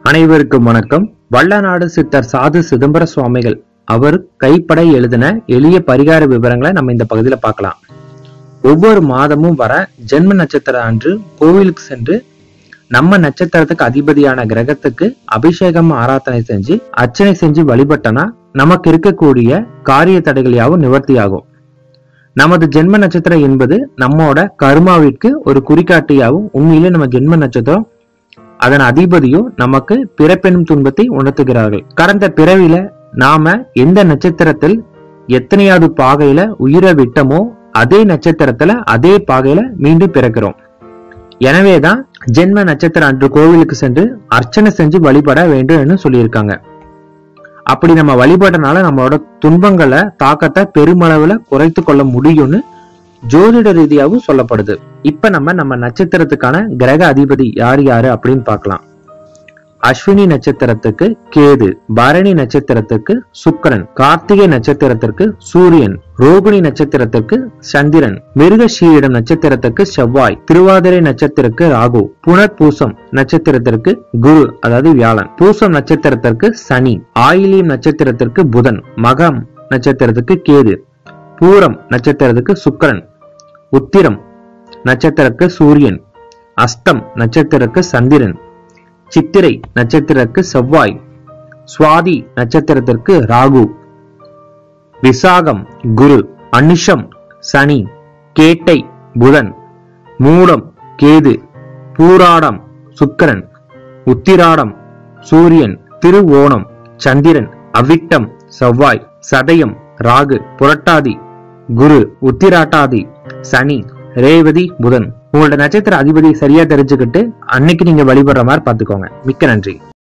அனைவருக்கும் வணக்கம் வள்ளநாடு சித்தர் சாது சிதம்பர சுவாமிகள் அவர் கைப்பட எழுதின எளிய பரிகார விவரங்களை நம்ம இந்த பகுதியில பார்க்கலாம் ஒவ்வொரு மாதமும் வர ஜென்ம நட்சத்திரம் அன்று கோவிலுக்கு சென்று நம்ம நட்சத்திரத்துக்கு அதிபதியான கிரகத்துக்கு அபிஷேகம் ஆராதனை செஞ்சு அர்ச்சனை செஞ்சு வழிபட்டனா நமக்கு இருக்கக்கூடிய காரிய தடைகள் யாவும் நிவர்த்தியாகும் நமது ஜென்ம நட்சத்திரம் என்பது நம்மோட கர்மாவிற்கு ஒரு குறிகாட்டியாகவும் உண்மையிலே நம்ம ஜென்ம நட்சத்திரம் அதன் அதிபதியும் நமக்கு பிறப்பெனும் துன்பத்தை உணர்த்துகிறார்கள் கடந்த பிறவில நாம எந்த நட்சத்திரத்தில் எத்தனையாவது பாகையில உயிரை விட்டமோ அதே நட்சத்திரத்துல அதே பாகையில மீண்டும் பிறக்கிறோம் எனவேதான் ஜென்ம நட்சத்திரம் அன்று கோவிலுக்கு சென்று அர்ச்சனை செஞ்சு வழிபட வேண்டும் சொல்லியிருக்காங்க அப்படி நம்ம வழிபடனால நம்மளோட துன்பங்களை தாக்கத்தை பெருமளவுல குறைத்து கொள்ள முடியும்னு ஜோதிட ரீதியாகவும் சொல்லப்படுது இப்ப நம்ம நம்ம நட்சத்திரத்துக்கான கிரக அதிபதி யார் யாரு அப்படின்னு பார்க்கலாம் அஸ்வினி நட்சத்திரத்துக்கு கேது பரணி நட்சத்திரத்துக்கு சுக்கிரன் கார்த்திகை நட்சத்திரத்திற்கு சூரியன் ரோகிணி நட்சத்திரத்திற்கு சந்திரன் மிருகஷீரிடம் நட்சத்திரத்துக்கு செவ்வாய் திருவாதிரை நட்சத்திரக்கு ராகு புனர்பூசம் நட்சத்திரத்திற்கு குரு அதாவது வியாழன் பூசம் நட்சத்திரத்திற்கு சனி ஆயிலியம் நட்சத்திரத்திற்கு புதன் மகம் நட்சத்திரத்துக்கு கேது பூரம் நட்சத்திரத்துக்கு சுக்கிரன் உத்திரம் நட்சத்திரக்கு சூரியன் அஸ்தம் நட்சத்திரக்கு சந்திரன் சித்திரை நட்சத்திரக்கு செவ்வாய் சுவாதி நட்சத்திரத்திற்கு ராகு விசாகம் குரு அனுஷம் சனி கேட்டை புதன் மூலம் கேது பூராடம் சுக்கிரன் உத்திராடம் சூரியன் திருவோணம் சந்திரன் அவிட்டம் செவ்வாய் சதயம் ராகு புரட்டாதி குரு உத்திராட்டாதி சனி ரேவதி புதன் உங்களோட நட்சத்திர அதிபதி சரியா தெரிஞ்சுக்கிட்டு அன்னைக்கு நீங்க வழிபடுற மாதிரி பாத்துக்கோங்க மிக்க நன்றி